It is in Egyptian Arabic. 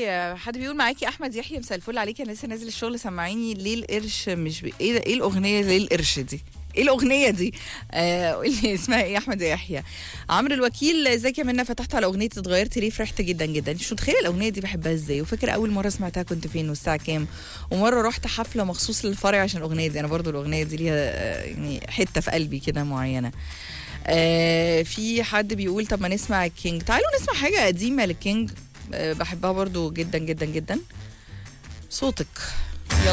آه، حد بيقول معاكي احمد يحيى مساء الفل عليكي انا لسه نازل الشغل سمعيني ليه القرش مش ب... ايه ده- ايه الاغنيه ليه القرش دي ايه الاغنيه دي آه قول لي اسمها ايه احمد يحيى عمرو الوكيل ازيك يا منى فتحت على اغنيه اتغيرت ليه فرحت جدا جدا مش متخيله الاغنيه دي بحبها ازاي وفاكر اول مره سمعتها كنت فين والساعه كام ومره رحت حفله مخصوص للفرع عشان الاغنيه دي انا برضو الاغنيه دي ليها آه، يعني حته في قلبي كده معينه آه في حد بيقول طب ما نسمع الكينج تعالوا نسمع حاجه قديمه للكينج آه بحبها برضو جدا جدا جدا صوتك